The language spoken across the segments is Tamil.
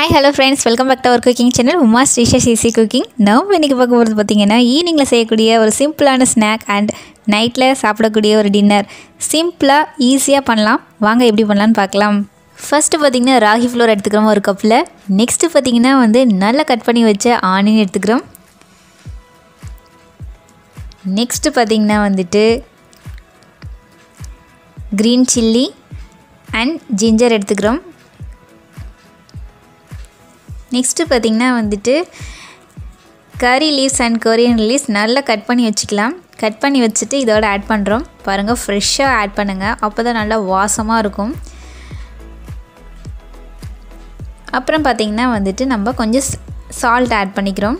hi hello friends welcome back to our cooking channel Uma Sreesha CC cooking நம்ம இன்றைக்கி பார்க்க போகிறது பார்த்தீங்கன்னா ஈவினிங்கில் செய்யக்கூடிய ஒரு சிம்பிளான ஸ்நாக் அண்ட் நைட்டில் சாப்பிடக்கூடிய ஒரு டின்னர் சிம்பிளாக ஈஸியாக பண்ணலாம் வாங்க எப்படி பண்ணலான்னு பார்க்கலாம் ஃபஸ்ட்டு பார்த்தீங்கன்னா ராகி ஃப்ளோர் எடுத்துக்கிறோம் ஒரு கப்பில் நெக்ஸ்ட்டு பார்த்தீங்கன்னா வந்து நல்லா கட் பண்ணி வச்ச ஆனியன் எடுத்துக்கிறோம் நெக்ஸ்ட்டு பார்த்தீங்கன்னா வந்துட்டு க்ரீன் சில்லி அண்ட் ஜிஞ்சர் எடுத்துக்கிறோம் நெக்ஸ்ட்டு பார்த்திங்கன்னா வந்துட்டு curry leaves and coriander leaves நல்லா கட் பண்ணி வச்சுக்கலாம் கட் பண்ணி வச்சுட்டு இதோட ஆட் பண்ணுறோம் பாருங்கள் ஃப்ரெஷ்ஷாக ஆட் பண்ணுங்கள் அப்போ தான் நல்லா வாசமாக இருக்கும் அப்புறம் பார்த்திங்கன்னா வந்துட்டு நம்ம கொஞ்சம் சால்ட் ஆட் பண்ணிக்கிறோம்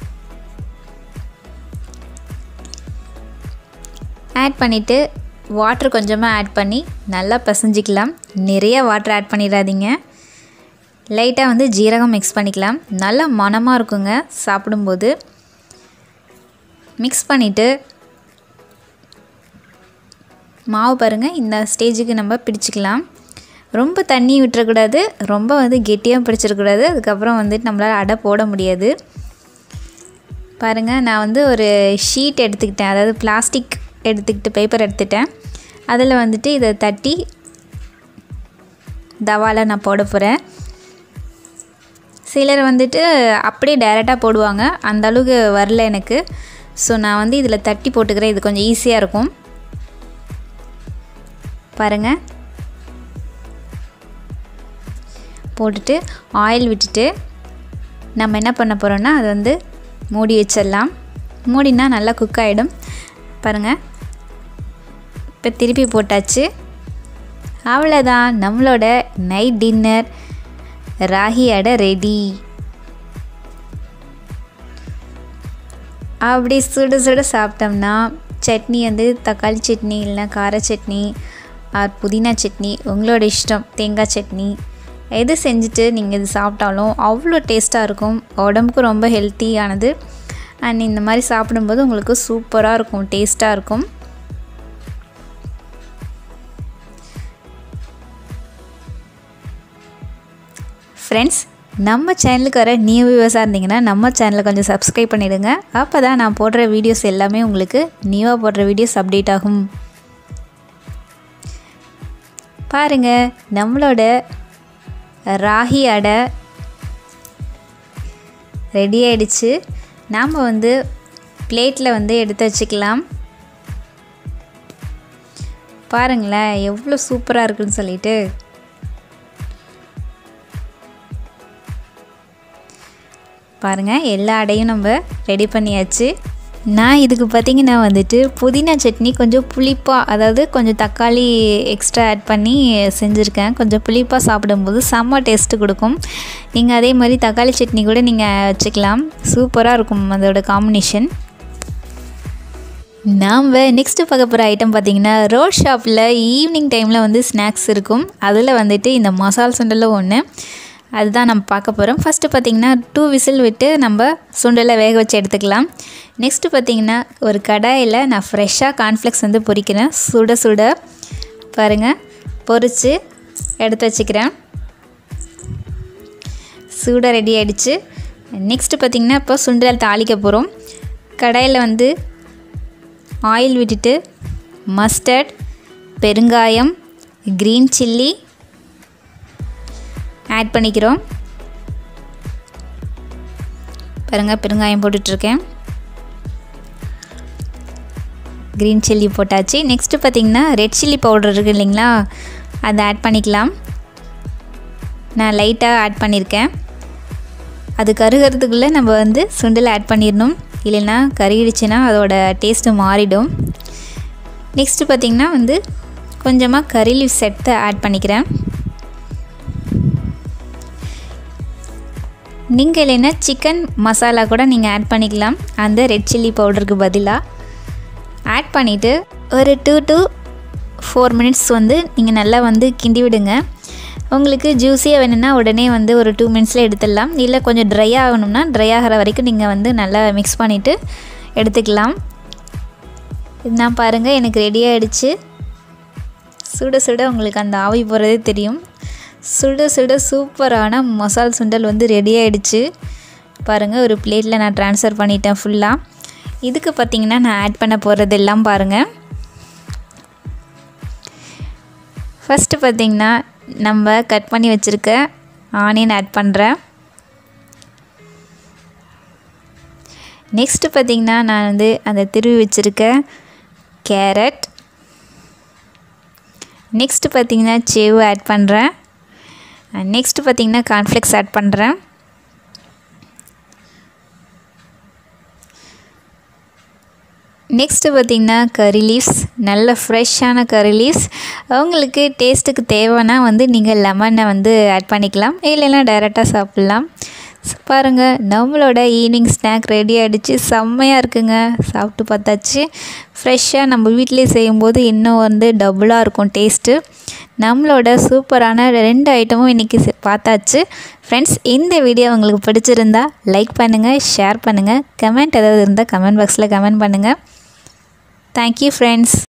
ஆட் பண்ணிவிட்டு வாட்டர் கொஞ்சமாக ஆட் பண்ணி நல்லா பிசைஞ்சிக்கலாம் நிறைய வாட்டர் ஆட் பண்ணிடாதீங்க லைட்டாக வந்து ஜீரகம் மிக்ஸ் பண்ணிக்கலாம் நல்லா மணமாக இருக்குங்க சாப்பிடும்போது மிக்ஸ் பண்ணிவிட்டு மாவு பாருங்கள் இந்த ஸ்டேஜுக்கு நம்ம பிடிச்சிக்கலாம் ரொம்ப தண்ணி விட்டுறக்கூடாது ரொம்ப வந்து கெட்டியாக பிடிச்சிடக்கூடாது அதுக்கப்புறம் வந்துட்டு நம்மளால் அடை போட முடியாது பாருங்கள் நான் வந்து ஒரு ஷீட் எடுத்துக்கிட்டேன் அதாவது பிளாஸ்டிக் எடுத்துக்கிட்டு பேப்பர் எடுத்துட்டேன் அதில் வந்துட்டு இதை தட்டி தவாவில் நான் போட போகிறேன் சிலர் வந்துட்டு அப்படியே டைரெக்டாக போடுவாங்க அந்த அளவுக்கு வரல எனக்கு ஸோ நான் வந்து இதில் தட்டி போட்டுக்கிறேன் இது கொஞ்சம் ஈஸியாக இருக்கும் பாருங்கள் போட்டுட்டு ஆயில் விட்டுட்டு நம்ம என்ன பண்ண போகிறோன்னா அது வந்து மூடி வச்சிடலாம் மூடினா நல்லா குக் ஆகிடும் பாருங்கள் இப்போ திருப்பி போட்டாச்சு அவ்வளோதான் நம்மளோட நைட் டின்னர் ராகி அடை ரெடி அப்படி சுட சுட சாப்பிட்டோம்னா சட்னி வந்து தக்காளி சட்னி இல்லைனா கார சட்னி ஆர் புதினா சட்னி உங்களோட இஷ்டம் தேங்காய் சட்னி எது செஞ்சுட்டு நீங்கள் இது சாப்பிட்டாலும் அவ்வளோ டேஸ்ட்டாக இருக்கும் உடம்புக்கு ரொம்ப ஹெல்த்தியானது அண்ட் இந்த மாதிரி சாப்பிடும்போது உங்களுக்கு சூப்பராக இருக்கும் டேஸ்ட்டாக இருக்கும் ஃப்ரெண்ட்ஸ் நம்ம சேனலுக்கு வர நியூ வியூவர்ஸாக இருந்தீங்கன்னா நம்ம சேனலை கொஞ்சம் சப்ஸ்கிரைப் பண்ணிவிடுங்க அப்போ தான் நான் போடுற வீடியோஸ் எல்லாமே உங்களுக்கு நியூவாக போடுற வீடியோஸ் அப்டேட் ஆகும் பாருங்கள் நம்மளோட ராகி அடை ரெடி ஆயிடுச்சு நாம் வந்து பிளேட்டில் வந்து எடுத்து வச்சுக்கலாம் பாருங்களேன் எவ்வளோ சூப்பராக இருக்குன்னு சொல்லிட்டு பாருங்கள் எல்லா அடையும் நம்ம ரெடி பண்ணியாச்சு நான் இதுக்கு பார்த்திங்கன்னா வந்துட்டு புதினா சட்னி கொஞ்சம் புளிப்பாக அதாவது கொஞ்சம் தக்காளி எக்ஸ்ட்ரா ஆட் பண்ணி செஞ்சுருக்கேன் கொஞ்சம் புளிப்பாக சாப்பிடும்போது செம்ம டேஸ்ட்டு கொடுக்கும் நீங்கள் அதே மாதிரி தக்காளி சட்னி கூட நீங்கள் வச்சுக்கலாம் சூப்பராக இருக்கும் அதோட காம்பினேஷன் நாம் நெக்ஸ்ட்டு பார்க்க போகிற ஐட்டம் பார்த்திங்கன்னா ரோட் ஷாப்பில் ஈவினிங் டைமில் வந்து ஸ்நாக்ஸ் இருக்கும் அதில் வந்துட்டு இந்த மசால் சுண்டலும் ஒன்று அதுதான் நம்ம பார்க்க போகிறோம் ஃபஸ்ட்டு பார்த்திங்கன்னா டூ விசில் விட்டு நம்ம சுண்டலை வேக வச்சு எடுத்துக்கலாம் நெக்ஸ்ட்டு பார்த்திங்கன்னா ஒரு கடாயில் நான் ஃப்ரெஷ்ஷாக கார்ன்ஃப்ளெக்ஸ் வந்து பொரிக்கிறேன் சுட சுட பாருங்கள் பொரித்து எடுத்து வச்சுக்கிறேன் சூட ரெடி ஆகிடுச்சு நெக்ஸ்ட்டு பார்த்திங்கன்னா இப்போ சுண்டல் தாளிக்க போகிறோம் கடாயில் வந்து ஆயில் விட்டுட்டு மஸ்டர்ட் பெருங்காயம் க்ரீன் சில்லி ஆட் பண்ணிக்கிறோம் பாருங்கள் பெருங்காயம் போட்டுட்ருக்கேன் க்ரீன் சில்லி போட்டாச்சு நெக்ஸ்ட்டு பார்த்திங்கன்னா ரெட் சில்லி பவுடர் இருக்குது இல்லைங்களா அதை ஆட் பண்ணிக்கலாம் நான் லைட்டாக ஆட் பண்ணியிருக்கேன் அது கருகிறதுக்குள்ளே நம்ம வந்து சுண்டல் ஆட் பண்ணிடணும் இல்லைன்னா கருகிடுச்சுன்னா அதோட டேஸ்ட்டு மாறிடும் நெக்ஸ்ட்டு பார்த்திங்கன்னா வந்து கொஞ்சமாக கறி லீவ் செட்டை ஆட் பண்ணிக்கிறேன் நீங்கள் இல்லைன்னா சிக்கன் மசாலா கூட நீங்கள் ஆட் பண்ணிக்கலாம் அந்த ரெட் சில்லி பவுடருக்கு பதிலாக ஆட் பண்ணிவிட்டு ஒரு டூ டு ஃபோர் மினிட்ஸ் வந்து நீங்கள் நல்லா வந்து கிண்டி விடுங்க உங்களுக்கு ஜூஸியாக வேணும்னா உடனே வந்து ஒரு டூ மினிட்ஸில் எடுத்துடலாம் இல்லை கொஞ்சம் ட்ரை ஆகணும்னா ட்ரை ஆகிற வரைக்கும் நீங்கள் வந்து நல்லா மிக்ஸ் பண்ணிவிட்டு எடுத்துக்கலாம் நான் பாருங்கள் எனக்கு ரெடி ஆகிடுச்சு சுட சுட உங்களுக்கு அந்த ஆவி போகிறதே தெரியும் சுட சுட சூப்பரான மசால் சுண்டல் வந்து ரெடி ஆகிடுச்சு பாருங்கள் ஒரு பிளேட்டில் நான் ட்ரான்ஸ்ஃபர் பண்ணிட்டேன் ஃபுல்லாக இதுக்கு பார்த்திங்கன்னா நான் ஆட் பண்ண போகிறது எல்லாம் பாருங்கள் ஃபஸ்ட்டு பார்த்திங்கன்னா நம்ம கட் பண்ணி வச்சுருக்க ஆனியன் ஆட் பண்ணுறேன் நெக்ஸ்ட்டு பார்த்திங்கன்னா நான் வந்து அந்த திருவி வச்சுருக்க கேரட் நெக்ஸ்ட்டு பார்த்திங்கன்னா சேவு ஆட் பண்ணுறேன் நெக்ஸ்ட்டு பார்த்திங்கன்னா கார்ன்ஃப்ளெக்ஸ் ஆட் பண்ணுறேன் நெக்ஸ்ட்டு பார்த்திங்கன்னா கறி லீவ்ஸ் நல்ல ஃப்ரெஷ்ஷான கறி லீவ்ஸ் அவங்களுக்கு டேஸ்ட்டுக்கு தேவைன்னா வந்து நீங்கள் லெமனை வந்து ஆட் பண்ணிக்கலாம் இல்லைன்னா டைரெக்டாக சாப்பிட்லாம் பாருங்கள் நம்மளோட ஈவினிங் ஸ்நாக் ரெடி ஆகிடுச்சு செம்மையாக இருக்குங்க சாப்பிட்டு பார்த்தாச்சு ஃப்ரெஷ்ஷாக நம்ம வீட்டிலே செய்யும்போது இன்னும் வந்து டபுளாக இருக்கும் டேஸ்ட்டு நம்மளோட சூப்பரான ரெண்டு ஐட்டமும் இன்றைக்கி பார்த்தாச்சு ஃப்ரெண்ட்ஸ் இந்த வீடியோ உங்களுக்கு பிடிச்சிருந்தா லைக் பண்ணுங்கள் ஷேர் பண்ணுங்கள் கமெண்ட் ஏதாவது இருந்தால் கமெண்ட் பாக்ஸில் கமெண்ட் பண்ணுங்கள் தேங்க்யூ ஃப்ரெண்ட்ஸ்